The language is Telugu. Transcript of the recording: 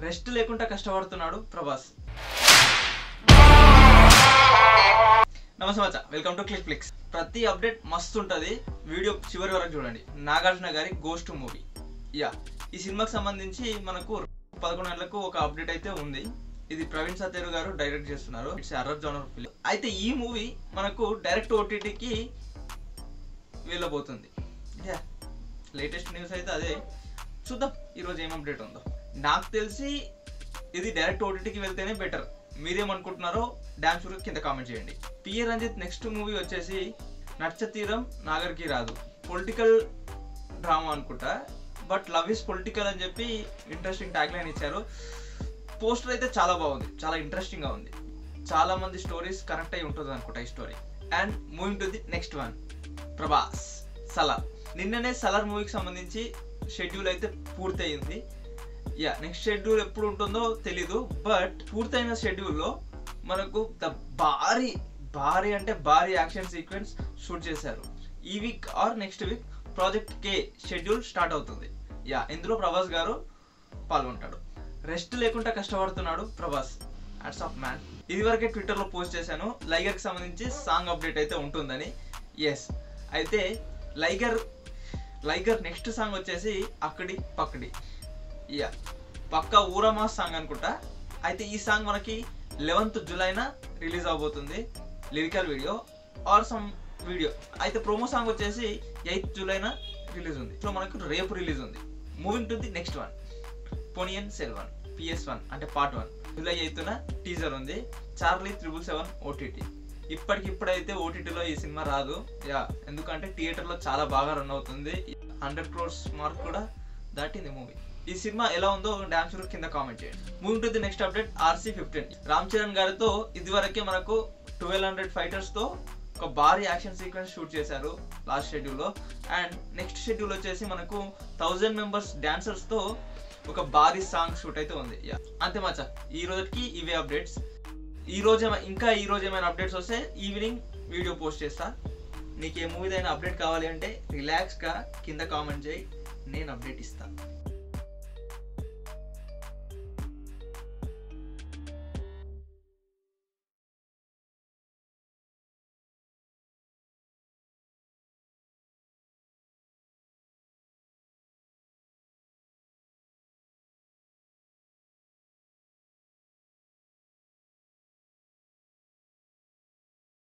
రెస్ట్ లేకుండా కష్టపడుతున్నాడు ప్రభాస్ నమస్తే మచ్చా వెల్కమ్ టు క్లిక్ ఫ్లిక్స్ ప్రతి అప్డేట్ మస్తు ఉంటుంది వీడియో చివరి వరకు చూడండి నాగార్జున గారి గోస్ట్ మూవీ యా ఈ సినిమాకి సంబంధించి మనకు పదకొండు గంటలకు ఒక అప్డేట్ అయితే ఉంది ఇది ప్రవీణ్ సత్యరు గారు డైరెక్ట్ చేస్తున్నారు ఇట్స్ అర్రర్ జోనర్ ఫిలిం అయితే ఈ మూవీ మనకు డైరెక్ట్ ఓటీటీకి వెళ్ళబోతుంది యా లేటెస్ట్ న్యూస్ అయితే అదే చూద్దాం ఈరోజు ఏం అప్డేట్ ఉందో నాకు తెలిసి ఇది డైరెక్ట్ ఓటీటీకి వెళ్తేనే బెటర్ మీరేమనుకుంటున్నారో డ్యామ్ షూర్ కింద కామెంట్ చేయండి పిఏ రంజిత్ నెక్స్ట్ మూవీ వచ్చేసి నచ్చతీరం నాగర్కి రాదు పొలిటికల్ డ్రామా అనుకుంటా బట్ లవ్ ఇస్ పొలిటికల్ అని చెప్పి ఇంట్రెస్టింగ్ ట్యాగ్ లైన్ ఇచ్చారు పోస్టర్ అయితే చాలా బాగుంది చాలా ఇంట్రెస్టింగ్గా ఉంది చాలా మంది స్టోరీస్ కనెక్ట్ అయి ఉంటుంది అనుకుంటా ఈ story and moving to the next one Prabhas Salaar నిన్ననే సలార్ మూవీకి సంబంధించి షెడ్యూల్ అయితే పూర్తయింది యా నెక్స్ట్ షెడ్యూల్ ఎప్పుడు ఉంటుందో తెలీదు బట్ పూర్తయిన షెడ్యూల్లో మనకు ద భారీ భారీ అంటే భారీ యాక్షన్ సీక్వెన్స్ షూట్ చేశారు ఈ week or next week project K schedule start అవుతుంది యా ఇందులో ప్రభాస్ గారు పాల్గొంటాడు రెస్ట్ లేకుండా కష్టపడుతున్నాడు ప్రభాస్ హ్యాట్స్ ఆఫ్ మ్యాన్ ఇది వరకే ట్విట్టర్లో పోస్ట్ చేశాను లైగర్కి సంబంధించి సాంగ్ అప్డేట్ అయితే ఉంటుందని ఎస్ అయితే లైగర్ లైగర్ నెక్స్ట్ సాంగ్ వచ్చేసి అక్కడి పక్కడి యా పక్క ఊరమా సాంగ్ అనుకుంటా అయితే ఈ సాంగ్ మనకి లెవెన్త్ జూలైన రిలీజ్ అవబోతుంది lyrical video or some video అయితే ప్రోమో సాంగ్ వచ్చేసి ఎయిత్ జూలైన రిలీజ్ ఉంది సో మనకు రేపు రిలీజ్ ఉంది moving to the next one Ponniyin Selvan PS one అంటే పార్ట్ వన్ జూలై ఎయిత్న టీజర్ ఉంది చార్లీ త్రిబుల్ సెవెన్ ఓటీటీ ఇప్పటికిప్పుడైతే ఓటీటీలో ఈ సినిమా రాదు యా ఎందుకంటే థియేటర్లో చాలా బాగా రన్ అవుతుంది హండ్రెడ్ క్రోర్స్ మార్క్ కూడా దాటింది మూవీ ఈ సినిమా ఎలా ఉందో డామ్ షూర్ కింద కామెంట్ చేయండి moving to the next update RC fifteen Ram Charan గారితో ఇదివరకే మనకు ట్వెల్వ్ హండ్రెడ్ ఫైటర్స్ తో ఒక భారీ యాక్షన్ సీక్వెన్స్ షూట్ చేశారు లాస్ట్ షెడ్యూల్ లో అండ్ నెక్స్ట్ షెడ్యూల్ వచ్చేసి మనకు థౌజండ్ మెంబర్స్ డాన్సర్స్ తో ఒక భారీ సాంగ్ షూట్ అయితే ఉంది యా అంతే మచ్చా ఈ రోజుకి ఇవే అప్డేట్స్ ఈ రోజు ఏమై- ఇంకా ఈ రోజు ఏమైనా అప్డేట్స్ వస్తే ఈవినింగ్ వీడియో పోస్ట్ చేస్తా నీకు ఏ మూవీదైనా అప్డేట్ కావాలి అంటే రిలాక్స్గా కింద కామెంట్ చేయి నేను అప్డేట్ ఇస్తాను